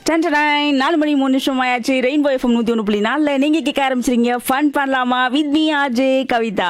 டென்டன் நாலு மணி மூணு நிமிஷம் ஆயாச்சு ரெயின்போ எஃப்எம் நூற்றி ஒன்று புள்ளி நாலில் நீங்கள் கேட்க ஆரம்பிச்சிருங்க ஃபன் பண்ணலாமா with me RJ Kavitha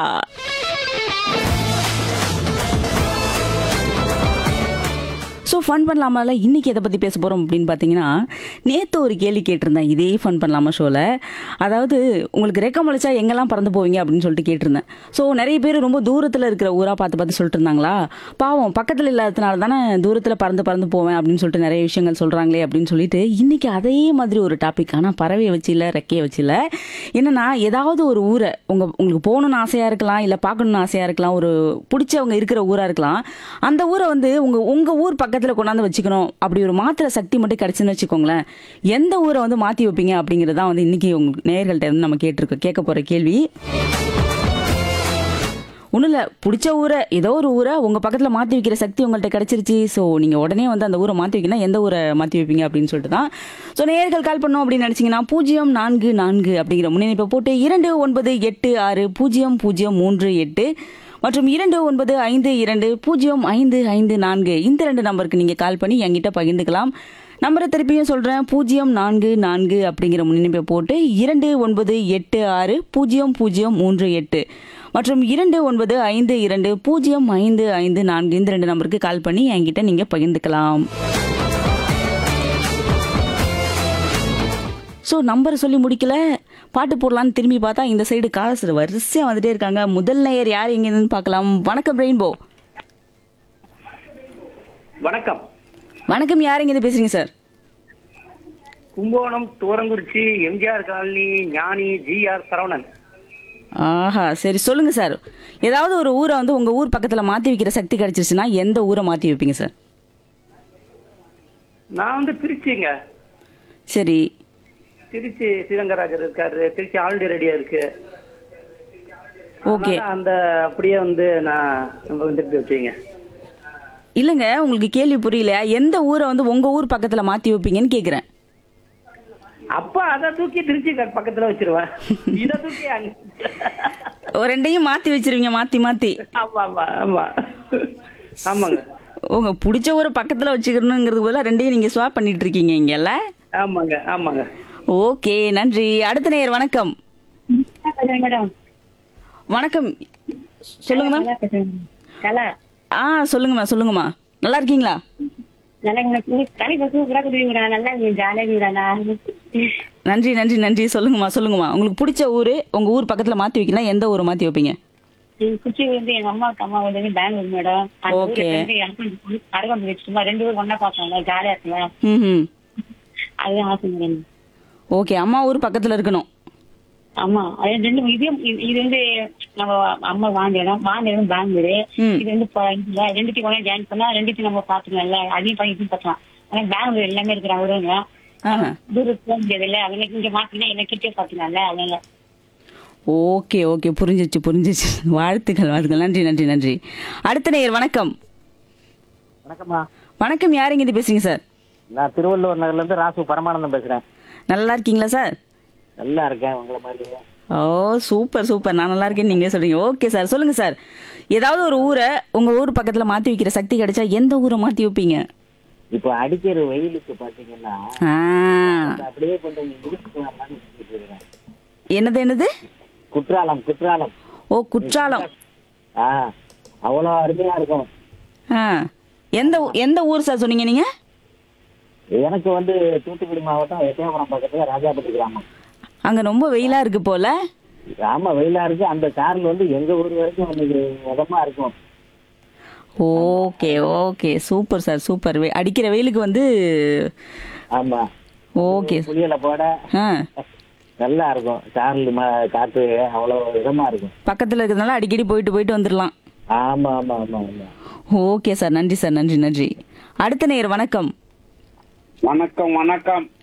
so fun பண்ணலாமால இன்னைக்கு எதை பற்றி பேச போகிறோம் அப்படின்னு பார்த்தீங்கன்னா நேற்று ஒரு கேள்வி கேட்டிருந்தேன் இதே ஃபன் பண்ணலாமா ஷோவில் அதாவது உங்களுக்கு ரெக்கம் அழைச்சா எங்கெல்லாம் பறந்து போவீங்க அப்படின்னு சொல்லிட்டு கேட்டிருந்தேன் ஸோ நிறைய பேர் ரொம்ப தூரத்தில் இருக்கிற ஊராக பார்த்து பார்த்து சொல்லிட்டு இருந்தாங்களா பாவம் பக்கத்தில் இல்லாததுனால தானே தூரத்தில் பறந்து பறந்து போவேன் அப்படின்னு சொல்லிட்டு நிறைய விஷயங்கள் சொல்கிறாங்களே அப்படின்னு சொல்லிட்டு இன்னைக்கு அதே மாதிரி ஒரு டாபிக் ஆனால் பறவையை வச்சு இல்லை ரெக்கையை வச்சு இல்லை என்னன்னா ஏதாவது ஒரு ஊரை உங்கள் உங்களுக்கு போகணும்னு ஆசையாக இருக்கலாம் இல்லை பார்க்கணும்னு ஆசையாக இருக்கலாம் ஒரு பிடிச்சவங்க இருக்கிற ஊராக இருக்கலாம் அந்த ஊரை வந்து உங்கள் உங்கள் ஊர் பக்கத்தில் கொண்டாந்து வச்சுக்கணும் அப்படி ஒரு மாத்திர சக்தி மட்டும் கிடச்சுன்னு வச்சுக்கோங்களேன் எந்த ஊரை வந்து மாற்றி வைப்பீங்க அப்படிங்கிறது தான் வந்து இன்னைக்கு உங்களுக்கு நேயர்கள்ட்ட இருந்து நம்ம கேட்டிருக்கோம் கேட்க போகிற கேள்வி ஒன்றும் இல்லை பிடிச்ச ஊரை ஏதோ ஒரு ஊரை உங்கள் பக்கத்தில் மாற்றி வைக்கிற சக்தி உங்கள்கிட்ட கிடச்சிருச்சு ஸோ நீங்கள் உடனே வந்து அந்த ஊரை மாற்றி வைக்கணும் எந்த ஊரை மாற்றி வைப்பீங்க அப்படின்னு சொல்லிட்டு தான் ஸோ நேயர்கள் கால் பண்ணோம் அப்படின்னு நினச்சிங்கன்னா பூஜ்ஜியம் நான்கு நான்கு அப்படிங்கிற முன்னணிப்பை போட்டு இரண்டு ஒன்பது எட்டு ஆறு பூஜ்ஜியம் பூஜ்ஜியம் மூன்று எட்டு மற்றும் இரண்டு ஒன்பது ஐந்து இரண்டு பூஜ்ஜியம் ஐந்து ஐந்து நான்கு இந்த ரெண்டு நம்பருக்கு நீங்கள் கால் பண்ணி என்கிட்ட பகிர்ந்துக்கலாம் நம்பரை திருப்பியும் சொல்கிறேன் பூஜ்ஜியம் நான்கு நான்கு அப்படிங்கிற முன்னிணைப்பை போட்டு இரண்டு ஒன்பது எட்டு ஆறு பூஜ்ஜியம் பூஜ்ஜியம் மூன்று எட்டு மற்றும் இரண்டு ஒன்பது ஐந்து இரண்டு பூஜ்ஜியம் ஐந்து ஐந்து நான்கு இந்த ரெண்டு நம்பருக்கு கால் பண்ணி என்கிட்ட நீங்கள் பகிர்ந்துக்கலாம் ஸோ நம்பர் சொல்லி முடிக்கல பாட்டு போடலான்னு திரும்பி பார்த்தா இந்த சைடு காசு வரிசையாக வந்துட்டே இருக்காங்க முதல் நேயர் யார் எங்கேருந்து பார்க்கலாம் வணக்கம் ரெயின்போ வணக்கம் வணக்கம் யார் எங்கேருந்து பேசுறீங்க sir Kumbakonam Thurankurichi MGR colony Gnani G R Saravanan ஆஹா சரி சொல்லுங்க சார் ஏதாவது ஒரு ஊரை வந்து உங்க ஊர் பக்கத்துல மாத்தி வைக்கிற சக்தி கிடைச்சிருச்சுன்னா எந்த ஊரை மாத்தி வைப்பீங்க சார் நான் வந்து திருச்சிங்க சரி திருச்சி ஸ்ரீரங்கராஜர் இருக்காரு திருச்சி ஆல்ரெடி ரெடியா இருக்கு ஓகே அதனால அந்த அப்படியே வந்து நான் நம்ம வந்து திருப்பி வச்சீங்க இல்லைங்க உங்களுக்கு கேள்வி புரியல எந்த ஊரை வந்து உங்க ஊர் பக்கத்துல மாத்தி வைப்பீங்கன்னு கேக்குறேன் அப்ப அதை தூக்கி திருச்சி க- பக்கத்துல வச்சிருவேன் இதை தூக்கி அங்க ஒரு ரெண்டையும் மாத்தி வச்சிருவீங்க மாத்தி மாத்தி ஆமா ஆமா ஆமா ஆமாங்க உங்க பிடிச்ச ஊரை பக்கத்துல வச்சுக்கணுங்கிறது போல ரெண்டையும் நீங்க ஸ்வாப் பண்ணிட்டு இருக்கீங்க இங்கல்ல ஆமாங்க ஆமாங்க ஓகே நன்றி அடுத்த நேயர் வணக்கம் மேடம் வணக்கம் சொல்லுங்க மேம் நல்லா பேசுறேன் கலா ஆ சொல்லுங்கம்மா சொல்லுங்கம்மா நல்லா இருக்கீங்களா நல்லா தனி சூப்பரா குடுவீங்கடா நல்லா நீங்க ஜாலியா இருக்கீங்கடா நன்றி நன்றி நன்றி சொல்லுங்கம்மா சொல்லுங்கம்மா உங்களுக்கு பிடிச்ச ஊர் உங்க ஊர் பக்கத்துல மாத்தி வைக்கலாம் எந்த ஊரை மாத்தி வைப்பீங்க குச்சி வந்து எங்க அம்மாவுக்கு அம்மா வந்து பெங்களூர் மேடம் அந்த ஊர்ல Okay. வந்து எனக்கு அருகாம்பு வச்சுமா ரெண்டு பேரும் ஒண்ணா பாக்கலாம்ல ஜாலியா இருக்கலாம் ம் அதுதான் ஆசை மேடம் ஓகே அம்மா ஊர் பக்கத்துல இருக்கணும் ஆமா அது ரெண்டு இது இது- இது வந்து நம்ம அம்மா வாங்க இடம் வாங்க இடம் பெங்களூரு ம். இது வந்து ப- இதுல ரெண்டுத்தையும் ஒண்ணா ஜாயின் பண்ணா ரெண்டுத்தையும் நம்ம பாத்துக்கலாம்ல அதையும் பண்ணி இதுவும் பார்க்கலாம் ஆனா பெங்களூர் எல்லாமே இருக்கிற ஊருங்க ஆஹா தூரத்துல போக முடியாதுல்ல அவங்க இங்க மாத்தினா என்ன கிட்டே பாத்துக்கலாம்ல அதனால ஓகே ஓகே புரிஞ்சிச்சு புரிஞ்சிச்சு வாழ்த்துக்கள் வாழ்த்துக்கள் நன்றி நன்றி நன்றி அடுத்த நேயர் வணக்கம் வணக்கம்மா வணக்கம் யார் இங்க இருந்து பேசுறீங்க சார் நான் திருவள்ளூர் நகர்ல இருந்து ராசு பரமானந்தம் பேசுறேன் நல்லா இருக்கீங்களா சார் நல்லா இருக்கேன் உங்களை மாதிரி ஓ சூப்பர் சூப்பர் நான் நல்லா இருக்கேன்னு நீங்க சொல்றீங்க ஓகே சார் சொல்லுங்க சார் ஏதாவது ஒரு ஊரை உங்க ஊர் பக்கத்துல மாத்தி வைக்கிற சக்தி கிடைச்சா எந்த ஊரை மாத்தி வைப்பீங்க இப்போ அடிக்கிற வெயிலுக்கு பாத்தீங்கன்னா ஆ அது அப்படியே கொஞ்சம் இழுத்துட்டு வரலாம்னு சொல்லிட்டு இருக்கேன். என்னது என்னது குற்றாலம் குற்றாலம் ஓ குற்றாலம் ஆ அவ்வளோ அருமையா இருக்கும் ஆ எந்த ஊ- எந்த ஊர் சார் சொன்னீங்க நீங்க எனக்கு வந்து தூத்துக்குடி மாவட்டம் எட்டயபுரம் பக்கத்துல ராஜாபட்டி கிராமம் அங்க ரொம்ப வெயிலா இருக்கு போல ஆமா வெயிலா இருக்கு அந்த கார்ல வந்து எங்க ஊர் வரைக்கும் வந்து இதமா இருக்கும் okay okay super sir super வெ- அடிக்கிற வெயிலுக்கு வந்து ஆமா ஓகே புளியல போட ஆ நல்லா இருக்கும் கார்ல ம- காத்து அவ்வளவு இதமா இருக்கும் பக்கத்துல இருக்கிறதுனால அடிக்கடி போயிட்டு போயிட்டு வந்துடலாம் ஆமா ஆமா ஆமா ஆமா ஓகே சார் நன்றி சார் நன்றி நன்றி அடுத்த நேயர் வணக்கம் வணக்கம் வணக்கம்